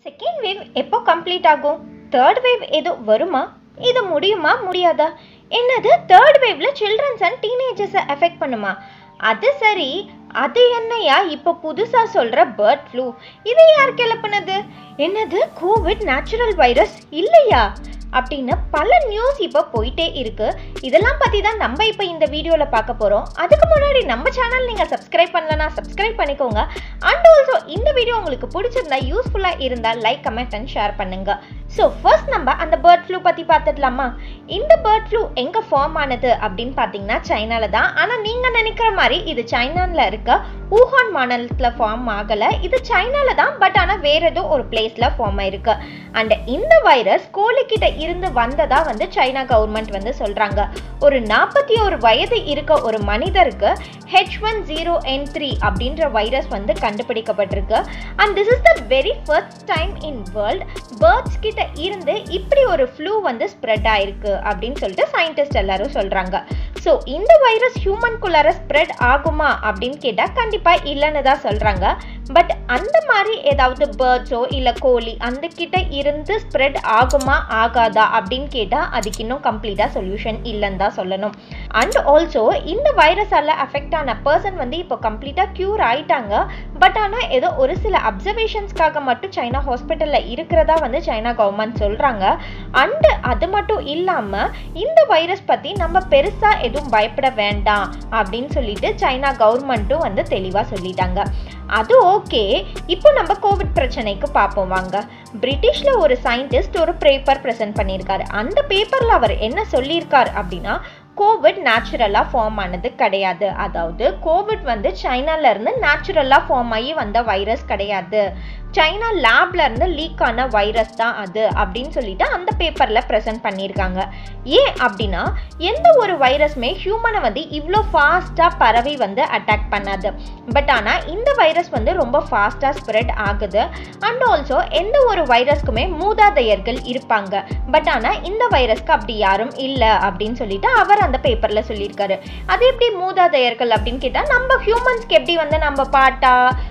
second wave எப்போ complete ஆகும் third wave ஏதோ வருமா இது முடியுமா முடியாதா என்னது தேர்ட் வேவ்ல சில்ட்ரன்ஸ் அண்ட் டீனேஜர்ஸை எஃபெக்ட் பண்ணுமா அது சரி அது என்னையா இப்போ புதுசா சொல்ற பேர்ட் ஃப்ளூ இது யார் கிளப்புனது என்னது கோவிட் நேச்சுரல் வைரஸ் இல்லையா அப்படின்னு பல நியூஸ் இப்போ போயிட்டே இருக்கு இதெல்லாம் பத்தி தான் நம்ம இப்போ இந்த வீடியோல பார்க்க போறோம் அதுக்கு முன்னாடி நம்ம சேனல் நீங்க சப்ஸ்கிரைப் பண்ணலனா சப்ஸ்கிரைப் பண்ணிக்கோங்க அண்ட் ஆல்சோ இந்த வீடியோ உங்களுக்கு பிடிச்சிருந்தா யூஸ்ஃபுல்லா இருந்தா லைக் கமெண்ட் அண்ட் ஷேர் பண்ணுங்க ஸோ ஃபர்ஸ்ட் நம்ம அந்த பேர்ட் ஃப்ளூ பத்தி பார்த்துடலாமா இந்த பேர்ட் ஃப்ளூ எங்க ஃபார்ம் ஆனது அப்படின்னு பார்த்தீங்கன்னா சைனால தான் ஆனா நீங்க நினைக்கிற மாதிரி இது சைனால இருக்க ஊஹான் மாநிலத்துல ஃபார்ம் ஆகல இது சைனால தான் பட் ஆனா வேற ஏதோ ஒரு பிளேஸ்ல ஃபார்ம் ஆயிருக்கு அண்ட் இந்த வைரஸ் கோழிக்கிட்ட இருந்து வந்ததா வந்து சைனா கவர்மெண்ட் வந்து சொல்றாங்க ஒரு நாற்பத்தி ஒரு வயது இருக்க ஒரு மனிதருக்கு H one zero N three அப்படின்ற வைரஸ் வந்து கண்டுபிடிக்கப்பட்டிருக்கு and this is the very first time in world birds கிட்ட இருந்து இப்படி ஒரு ஃப்ளூ வந்து ஸ்ப்ரெட் ஆயிருக்கு அப்படின்னு சொல்லிட்டு சயின்டிஸ்ட் எல்லாரும் சொல்றாங்க ஸோ இந்த வைரஸ் ஹியூமன்குள்ளார ஸ்ப்ரெட் ஆகுமா அப்படின்னு கேட்டால் கண்டிப்பாக இல்லைன்னு தான் சொல்கிறாங்க பட் அந்த மாதிரி ஏதாவது பேர்ட்ஸோ இல்லை கோழி அந்த கிட்ட இருந்து ஸ்ப்ரெட் ஆகுமா ஆகாதா அப்படின்னு கேட்டால் அதுக்கு இன்னும் கம்ப்ளீட்டாக சொல்யூஷன் இல்லைன்னு தான் சொல்லணும் அண்ட் ஆல்சோ இந்த வைரஸால் அஃபெக்ட் ஆன பர்சன் வந்து இப்போ கம்ப்ளீட்டாக க்யூர் ஆயிட்டாங்க பட் ஆனால் ஏதோ ஒரு சில அப்சர்வேஷன்ஸ்க்காக மட்டும் சைனா ஹாஸ்பிட்டலில் இருக்கிறதா வந்து சைனா கவர்மெண்ட் சொல்கிறாங்க அண்டு அது மட்டும் இல்லாமல் இந்த வைரஸ் பற்றி நம்ம பெருசாக எதுவும் பயப்பட வேண்டாம் அப்படின்னு சொல்லிட்டு சைனா கவர்மெண்ட்டும் வந்து தெளிவாக சொல்லிட்டாங்க அது ஓகே இப்போ நம்ம கோவிட் பிரச்சனைக்கு பார்ப்போம் வாங்க பிரிட்டிஷ்ல ஒரு சயின்டிஸ்ட் ஒரு பேப்பர் ப்ரெசென்ட் பண்ணியிருக்காரு அந்த பேப்பர்ல அவர் என்ன சொல்லியிருக்கார் அப்படின்னா கோவிட் நேச்சுரலாக ஃபார்ம் ஆனது கிடையாது அதாவது கோவிட் வந்து சைனால இருந்து நேச்சுரலாக ஃபார்ம் ஆகி வந்த வைரஸ் கிடையாது சைனா லேப்ல இருந்து லீக் ஆன வைரஸ் தான் அது அப்படின்னு சொல்லிட்டு அந்த பேப்பர்ல ப்ரெசென்ட் பண்ணியிருக்காங்க ஏன் அப்படின்னா எந்த ஒரு வைரஸுமே ஹியூமனை வந்து இவ்வளோ ஃபாஸ்ட்டாக பரவி வந்து அட்டாக் பண்ணாது பட் ஆனால் இந்த வைரஸ் வந்து ரொம்ப ஃபாஸ்ட்டாக ஸ்ப்ரெட் ஆகுது அண்ட் ஆல்சோ எந்த ஒரு வைரஸ்க்குமே மூதாதையர்கள் இருப்பாங்க பட் ஆனால் இந்த வைரஸ்க்கு அப்படி யாரும் இல்லை அப்படின்னு சொல்லிட்டு அவர் அந்த பேப்பரில் சொல்லியிருக்காரு அது எப்படி மூதாதையர்கள் அப்படின்னு கேட்டால் நம்ம ஹியூமன்ஸ்க்கு எப்படி வந்து நம்ம பாட்டா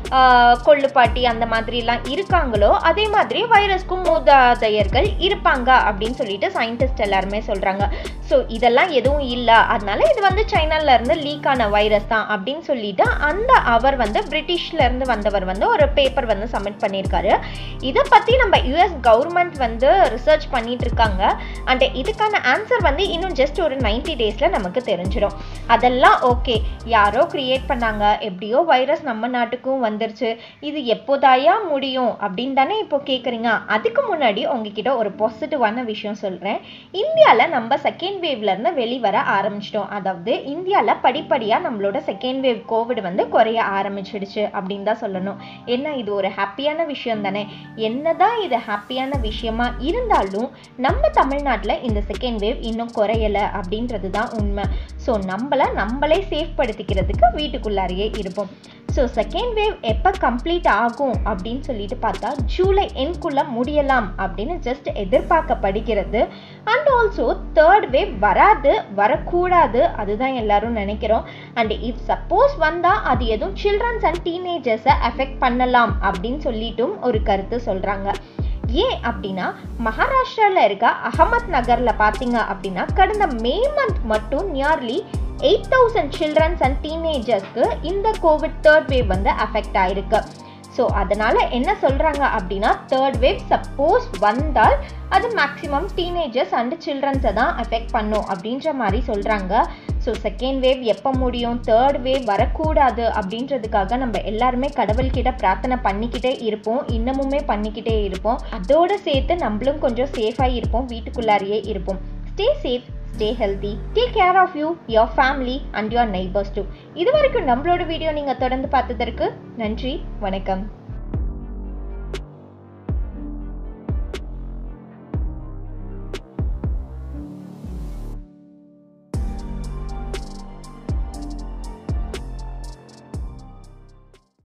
கொள்ளு பாட்டி அந்த மாதிரிலாம் இருக்காங்களோ அதே மாதிரி வைரஸ்க்கும் மூதாதையர்கள் இருப்பாங்க அப்படின்னு சொல்லிட்டு சயின்டிஸ்ட் எல்லாருமே சொல்கிறாங்க ஸோ இதெல்லாம் எதுவும் இல்லை அதனால இது வந்து சைனால இருந்து லீக் ஆன வைரஸ் தான் அப்படின்னு சொல்லிட்டு அந்த அவர் வந்து பிரிட்டிஷ்ல இருந்து வந்தவர் வந்து ஒரு பேப்பர் வந்து சப்மிட் பண்ணியிருக்காரு இதை பற்றி நம்ம யூஎஸ் கவர்மெண்ட் வந்து ரிசர்ச் பண்ணிட்டு இருக்காங்க அண்ட் இதுக்கான ஆன்சர் வந்து இன்னும் ஜஸ்ட் ஒரு நைன்டி டேஸில் நமக்கு தெரிஞ்சிடும் அதெல்லாம் ஓகே யாரோ கிரியேட் பண்ணாங்க எப்படியோ வைரஸ் நம்ம நாட்டுக்கும் வந்துருச்சு இது எப்போதாயா முடியும் அப்படின்னு தானே இப்போ கேட்குறீங்க அதுக்கு முன்னாடி உங்ககிட்ட ஒரு பாசிட்டிவான விஷயம் சொல்கிறேன் இந்தியாவில் நம்ம செகண்ட் வேவ்லேருந்து வெளிவர ஆரம்பிச்சிட்டோம் அதாவது இந்தியாவில் படிப்படியாக நம்மளோட செகண்ட் வேவ் கோவிட் வந்து குறைய ஆரம்பிச்சிடுச்சு அப்படின்னு தான் சொல்லணும் என்ன இது ஒரு ஹாப்பியான விஷயம் தானே என்னதான் இது ஹாப்பியான விஷயமா இருந்தாலும் நம்ம தமிழ்நாட்டில் இந்த செகண்ட் வேவ் இன்னும் குறையலை அப்படின்றது தான் உண்மை ஸோ நம்மளை நம்மளே சேஃப் படுத்திக்கிறதுக்கு வீட்டுக்குள்ளாரையே இருப்போம் ஸோ செகண்ட் வேவ் எப்போ கம்ப்ளீட் ஆகும் அப்படின்னு சொல்லிட்டு பார்த்தா ஜூலை என்குள்ளே முடியலாம் அப்படின்னு ஜஸ்ட் எதிர்பார்க்கப்படுகிறது அண்ட் ஆல்சோ தேர்ட் வேவ் வராது வரக்கூடாது அதுதான் எல்லாரும் நினைக்கிறோம் அண்ட் இஃப் சப்போஸ் வந்தால் அது எதுவும் சில்ட்ரன்ஸ் அண்ட் டீனேஜர்ஸை அஃபெக்ட் பண்ணலாம் அப்படின்னு சொல்லிட்டும் ஒரு கருத்து சொல்கிறாங்க ஏன் அப்படின்னா மகாராஷ்டிராவில் இருக்க அகமத் நகரில் பார்த்தீங்க அப்படின்னா கடந்த மே மந்த் மட்டும் nearly eight thousand childrens and டீனேஜர்ஸ்க்கு இந்த கோவிட் தேர்ட் வேவ் வந்து அஃபெக்ட் ஆயிருக்கு ஸோ அதனால என்ன சொல்றாங்க அப்படின்னா தேர்ட் வேவ் சப்போஸ் வந்தால் அது மேக்ஸிமம் டீனேஜர்ஸ் அண்ட் சில்ட்ரன்ஸை தான் அஃபெக்ட் பண்ணும் அப்படின்ற மாதிரி சொல்றாங்க ஸோ செகண்ட் வேவ் எப்போ முடியும் தேர்ட் வேவ் வரக்கூடாது அப்படின்றதுக்காக நம்ம எல்லாருமே கடவுள்கிட்ட பிரார்த்தனை பண்ணிக்கிட்டே இருப்போம் இன்னமுமே பண்ணிக்கிட்டே இருப்போம் அதோட சேர்த்து நம்மளும் கொஞ்சம் சேஃபாக இருப்போம் வீட்டுக்குள்ளாரியே இருப்போம் stay safe stay healthy take care of you your family and your neighbours too இது வரைக்கும் நம்மளோட வீடியோ நீங்கள் தொடர்ந்து பார்த்ததற்கு நன்றி வணக்கம்